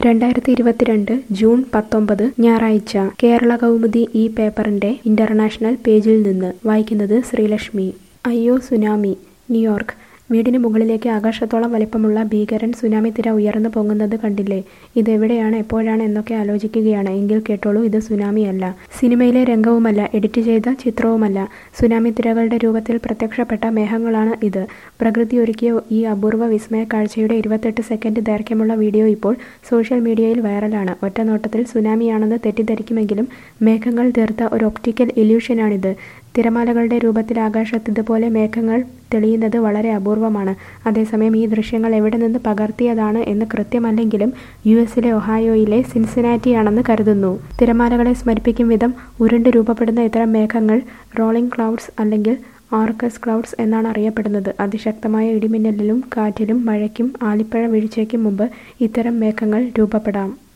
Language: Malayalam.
രണ്ടായിരത്തി ഇരുപത്തിരണ്ട് ജൂൺ പത്തൊമ്പത് ഞായറാഴ്ച കേരള കൗമുദി ഈ പേപ്പറിന്റെ ഇന്റർനാഷണൽ പേജിൽ നിന്ന് വായിക്കുന്നത് ശ്രീലക്ഷ്മി അയ്യോ സുനാമി ന്യൂയോർക്ക് വീടിന് മുകളിലേക്ക് ആകാശത്തോളം വലിപ്പമുള്ള ഭീകരൻ സുനാമി തിര ഉയർന്നു പൊങ്ങുന്നത് കണ്ടില്ലേ ഇതെവിടെയാണ് എപ്പോഴാണ് എന്നൊക്കെ ആലോചിക്കുകയാണ് എങ്കിൽ കേട്ടോളൂ ഇത് സുനാമിയല്ല സിനിമയിലെ രംഗവുമല്ല എഡിറ്റ് ചെയ്ത ചിത്രവുമല്ല സുനാമി തിരകളുടെ രൂപത്തിൽ പ്രത്യക്ഷപ്പെട്ട മേഘങ്ങളാണ് ഇത് പ്രകൃതി ഒരുക്കിയ ഈ അപൂർവ വിസ്മയ കാഴ്ചയുടെ ഇരുപത്തെട്ട് സെക്കൻഡ് ദൈർഘ്യമുള്ള വീഡിയോ ഇപ്പോൾ സോഷ്യൽ മീഡിയയിൽ വൈറലാണ് ഒറ്റ നോട്ടത്തിൽ സുനാമിയാണെന്ന് തെറ്റിദ്ധരിക്കുമെങ്കിലും മേഘങ്ങൾ തീർത്ത ഒരു ഒപ്റ്റിക്കൽ ഇല്യൂഷനാണിത് തിരമാലകളുടെ രൂപത്തിൽ ആകാശത്ത് ഇതുപോലെ മേഘങ്ങൾ തെളിയുന്നത് വളരെ അപൂർവമാണ് അതേസമയം ഈ ദൃശ്യങ്ങൾ എവിടെ നിന്ന് പകർത്തിയതാണ് എന്ന് കൃത്യമല്ലെങ്കിലും യു എസിലെ ഒഹായോയിലെ സിൻസിനാറ്റിയാണെന്ന് കരുതുന്നു തിരമാലകളെ സ്മരിപ്പിക്കും വിധം ഉരുണ്ട് രൂപപ്പെടുന്ന ഇത്തരം മേഘങ്ങൾ റോളിംഗ് ക്ലൗഡ്സ് അല്ലെങ്കിൽ ആർക്കസ് ക്ലൗഡ്സ് എന്നാണ് അറിയപ്പെടുന്നത് അതിശക്തമായ ഇടിമിന്നലിലും കാറ്റിലും മഴയ്ക്കും ആലിപ്പഴ വീഴ്ചയ്ക്കും മുമ്പ് ഇത്തരം മേഘങ്ങൾ രൂപപ്പെടാം